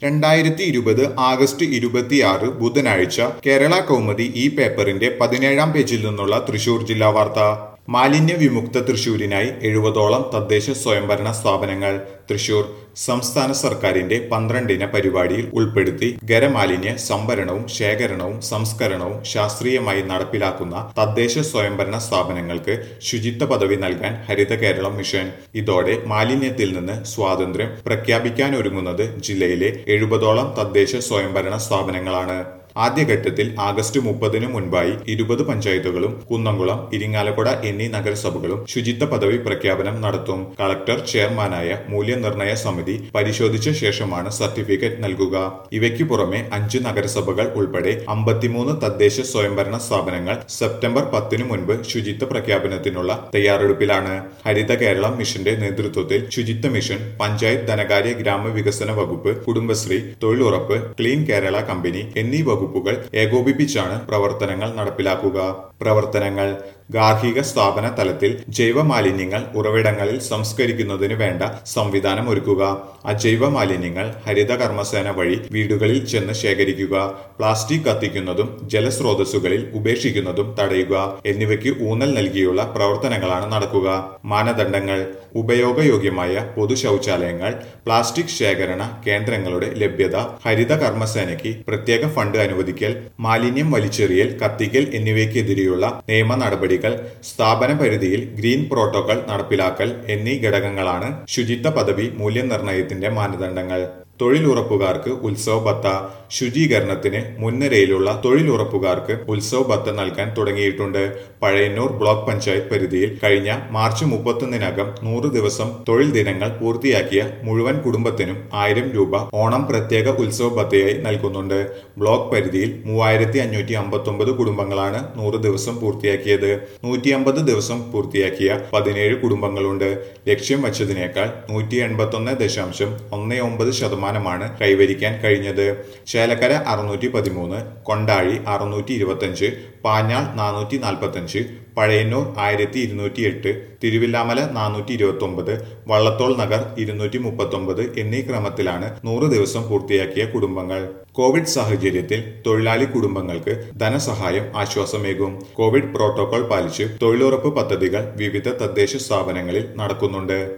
രണ്ടായിരത്തി ഇരുപത് ആഗസ്റ്റ് ഇരുപത്തിയാറ് ബുധനാഴ്ച കേരള കൗമുദി ഈ പേപ്പറിന്റെ പതിനേഴാം പേജിൽ നിന്നുള്ള തൃശൂർ ജില്ലാ വാർത്ത മാലിന്യ വിമുക്ത തൃശൂരിനായി എഴുപതോളം തദ്ദേശ സ്വയംഭരണ സ്ഥാപനങ്ങൾ തൃശൂർ സംസ്ഥാന സർക്കാരിന്റെ പന്ത്രണ്ടിന പരിപാടിയിൽ ഉൾപ്പെടുത്തി ഖരമാലിന്യ സംഭരണവും ശേഖരണവും സംസ്കരണവും ശാസ്ത്രീയമായി നടപ്പിലാക്കുന്ന തദ്ദേശ സ്വയംഭരണ സ്ഥാപനങ്ങൾക്ക് ശുചിത്വ പദവി നൽകാൻ ഹരിത കേരളം മിഷൻ ഇതോടെ മാലിന്യത്തിൽ നിന്ന് സ്വാതന്ത്ര്യം പ്രഖ്യാപിക്കാനൊരുങ്ങുന്നത് ജില്ലയിലെ എഴുപതോളം തദ്ദേശ സ്വയംഭരണ സ്ഥാപനങ്ങളാണ് ആദ്യഘട്ടത്തിൽ ആഗസ്റ്റ് മുപ്പതിനു മുൻപായി ഇരുപത് പഞ്ചായത്തുകളും കുന്നംകുളം ഇരിങ്ങാലക്കുട എന്നീ നഗരസഭകളും ശുചിത്വ പദവി പ്രഖ്യാപനം നടത്തും കളക്ടർ ചെയർമാനായ മൂല്യനിർണയ സമിതി പരിശോധിച്ച ശേഷമാണ് സർട്ടിഫിക്കറ്റ് നൽകുക ഇവയ്ക്ക് പുറമെ അഞ്ച് നഗരസഭകൾ ഉൾപ്പെടെ അമ്പത്തിമൂന്ന് തദ്ദേശ സ്വയംഭരണ സ്ഥാപനങ്ങൾ സെപ്റ്റംബർ പത്തിനു മുൻപ് ശുചിത്വ പ്രഖ്യാപനത്തിനുള്ള തയ്യാറെടുപ്പിലാണ് ഹരിത കേരളം മിഷന്റെ നേതൃത്വത്തിൽ ശുചിത്വ മിഷൻ പഞ്ചായത്ത് ധനകാര്യ ഗ്രാമവികസന വകുപ്പ് കുടുംബശ്രീ തൊഴിലുറപ്പ് ക്ലീൻ കേരള കമ്പനി എന്നീ വകുപ്പുകൾ ഏകോപിപ്പിച്ചാണ് പ്രവർത്തനങ്ങൾ നടപ്പിലാക്കുക പ്രവർത്തനങ്ങൾ ഗാർഹിക സ്ഥാപന തലത്തിൽ ജൈവ മാലിന്യങ്ങൾ ഉറവിടങ്ങളിൽ സംസ്കരിക്കുന്നതിന് വേണ്ട സംവിധാനം ഒരുക്കുക അജൈവ മാലിന്യങ്ങൾ ഹരിത കർമ്മസേന വഴി വീടുകളിൽ ചെന്ന് ശേഖരിക്കുക പ്ലാസ്റ്റിക് കത്തിക്കുന്നതും ജലസ്രോതസ്സുകളിൽ ഉപേക്ഷിക്കുന്നതും തടയുക എന്നിവയ്ക്ക് ഊന്നൽ നൽകിയുള്ള പ്രവർത്തനങ്ങളാണ് നടക്കുക മാനദണ്ഡങ്ങൾ ഉപയോഗയോഗ്യമായ പൊതു ശൗചാലയങ്ങൾ പ്ലാസ്റ്റിക് ശേഖരണ കേന്ദ്രങ്ങളുടെ ലഭ്യത ഹരിത കർമ്മസേനയ്ക്ക് പ്രത്യേക ഫണ്ട് അനുവദിക്കൽ മാലിന്യം വലിച്ചെറിയൽ കത്തിക്കൽ എന്നിവയ്ക്കെതിരെയുള്ള നിയമ നടപടികൾ സ്ഥാപന പരിധിയിൽ ഗ്രീൻ പ്രോട്ടോകോൾ നടപ്പിലാക്കൽ എന്നീ ഘടകങ്ങളാണ് ശുചിത്വ പദവി മൂല്യനിർണ്ണയത്തിന്റെ മാനദണ്ഡങ്ങൾ തൊഴിലുറപ്പുകാർക്ക് ഉത്സവ ഭത്ത ശുചീകരണത്തിന് മുൻനിരയിലുള്ള തൊഴിലുറപ്പുകാർക്ക് ഉത്സവ ഭത്ത നൽകാൻ തുടങ്ങിയിട്ടുണ്ട് പഴയന്നൂർ ബ്ലോക്ക് പഞ്ചായത്ത് പരിധിയിൽ കഴിഞ്ഞ മാർച്ച് മുപ്പത്തൊന്നിനകം നൂറ് ദിവസം തൊഴിൽ ദിനങ്ങൾ പൂർത്തിയാക്കിയ മുഴുവൻ കുടുംബത്തിനും ആയിരം രൂപ ഓണം പ്രത്യേക ഉത്സവ ഭത്തയായി നൽകുന്നുണ്ട് ബ്ലോക്ക് പരിധിയിൽ മൂവായിരത്തി അഞ്ഞൂറ്റി അമ്പത്തൊമ്പത് കുടുംബങ്ങളാണ് നൂറ് ദിവസം പൂർത്തിയാക്കിയത് നൂറ്റി അമ്പത് ദിവസം പൂർത്തിയാക്കിയ പതിനേഴ് കുടുംബങ്ങളുണ്ട് ലക്ഷ്യം വച്ചതിനേക്കാൾ നൂറ്റി എൺപത്തൊന്ന് ദശാംശം ഒന്ന് ഒമ്പത് ശതമാനമാണ് കൈവരിക്കാൻ കഴിഞ്ഞത് ചേലക്കര അറുന്നൂറ്റി പതിമൂന്ന് കൊണ്ടാഴി അറുന്നൂറ്റി ഇരുപത്തഞ്ച് പാഞ്ഞാൾ നാനൂറ്റി നാൽപ്പത്തഞ്ച് പഴയന്നൂർ ആയിരത്തി ഇരുന്നൂറ്റി എട്ട് തിരുവില്ലാമല നാനൂറ്റി ഇരുപത്തി ഒമ്പത് വള്ളത്തോൾ നഗർ ഇരുന്നൂറ്റി മുപ്പത്തൊമ്പത് എന്നീ ക്രമത്തിലാണ് നൂറ് ദിവസം പൂർത്തിയാക്കിയ കുടുംബങ്ങൾ കോവിഡ് സാഹചര്യത്തിൽ തൊഴിലാളി കുടുംബങ്ങൾക്ക് ധനസഹായം ആശ്വാസമേകും കോവിഡ് പ്രോട്ടോകോൾ പാലിച്ച് തൊഴിലുറപ്പ് പദ്ധതികൾ വിവിധ തദ്ദേശ സ്ഥാപനങ്ങളിൽ നടക്കുന്നുണ്ട്